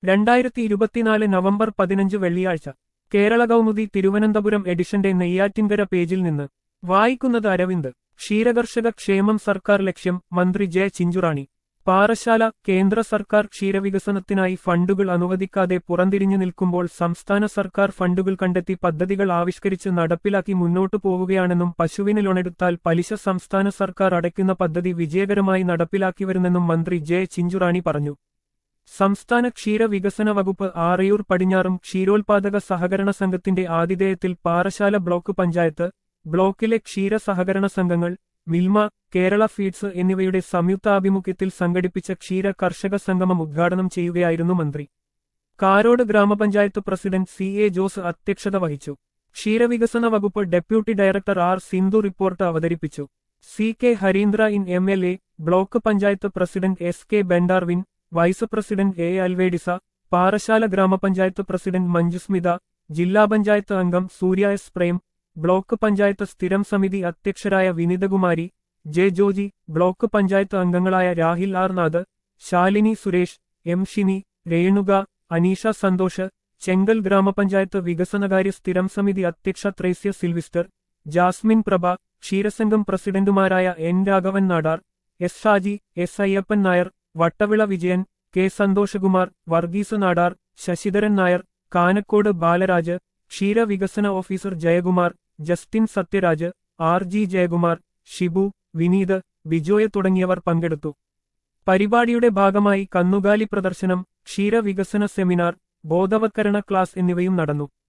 രണ്ടായിരത്തി ഇരുപത്തിനാല് നവംബർ പതിനഞ്ച് വെള്ളിയാഴ്ച കേരള കൗമുദി തിരുവനന്തപുരം എഡിഷന്റെ നെയ്യാറ്റിൻകര പേജിൽ നിന്ന് വായിക്കുന്നത് അരവിന്ദ് ക്ഷീരകർഷക ക്ഷേമം സർക്കാർ ലക്ഷ്യം മന്ത്രി ജെ ചിഞ്ചുറാണി പാറശാല കേന്ദ്ര സർക്കാർ ക്ഷീരവികസനത്തിനായി ഫണ്ടുകൾ അനുവദിക്കാതെ പുറന്തിരിഞ്ഞു നിൽക്കുമ്പോൾ സംസ്ഥാന സർക്കാർ ഫണ്ടുകൾ കണ്ടെത്തി പദ്ധതികൾ ആവിഷ്കരിച്ച് നടപ്പിലാക്കി മുന്നോട്ടു പോവുകയാണെന്നും പശുവിന് ലോണെടുത്താൽ പലിശ സംസ്ഥാന സർക്കാർ അടയ്ക്കുന്ന പദ്ധതി വിജയകരമായി നടപ്പിലാക്കി വരുന്നെന്നും മന്ത്രി ജെ ചിഞ്ചുറാണി പറഞ്ഞു സംസ്ഥാന ക്ഷീര വികസന വകുപ്പ് ആറയൂർ പടിഞ്ഞാറും ക്ഷീരോത്പാദക സഹകരണ സംഘത്തിന്റെ ആതിഥേയത്തിൽ പാറശാല ബ്ലോക്ക് പഞ്ചായത്ത് ബ്ലോക്കിലെ ക്ഷീര സഹകരണ സംഘങ്ങൾ മിൽമ കേരള ഫീഡ്സ് എന്നിവയുടെ സംയുക്താഭിമുഖ്യത്തിൽ സംഘടിപ്പിച്ച ക്ഷീര കർഷക സംഗമം ഉദ്ഘാടനം ചെയ്യുകയായിരുന്നു മന്ത്രി കാരോട് ഗ്രാമപഞ്ചായത്ത് പ്രസിഡന്റ് സി എ ജോസ് അധ്യക്ഷത വഹിച്ചു ക്ഷീരവികസന വകുപ്പ് deputy director R Sindhu report അവതരിപ്പിച്ചു C K Harindran M L A block panchayat president S K Bendarwin vice president A Alvedisa Parassala ഗ്രാമപഞ്ചായത്ത് പ്രസിഡന്റ് മഞ്ജുസ്മിത ജില്ലാ പഞ്ചായത്ത് അംഗം സൂര്യ എസ് പ്രേം ബ്ലോക്ക് പഞ്ചായത്ത് സ്ഥിരം സമിതി അധ്യക്ഷരായ വിനിതകുമാരി ജെ ജോജി ബ്ലോക്ക് പഞ്ചായത്ത് അംഗങ്ങളായ രാഹിൽ ആർ നാഥ് ശാലിനി സുരേഷ് എം ഷിനി രേണുക അനീഷ സന്തോഷ് ചെങ്കൽ ഗ്രാമപഞ്ചായത്ത് വികസനകാര്യ സ്ഥിരം സമിതി അധ്യക്ഷ ത്രേസ്യ സിൽവിസ്റ്റർ ജാസ്മിൻ പ്രഭ ക്ഷീരസംഘം പ്രസിഡന്റുമാരായ N Raghavan Nadar S Shaji S Ayyappan Nair Vattavila Vijayan K Santhoshkumar Varghese Nadar Sasidharan Nair Kanakkode Balaraj ക്ഷീരവികസന officer Jayakumar Justin Sathyaraj R G Jayakumar Shibu Vineeth Bijoy തുടങ്ങിയവർ പങ്കെടുത്തു പരിപാടിയുടെ ഭാഗമായി കന്നുകാലി പ്രദർശനം ക്ഷീരവികസന സെമിനാർ ബോധവത്കരണ ക്ലാസ് എന്നിവയും നടന്നു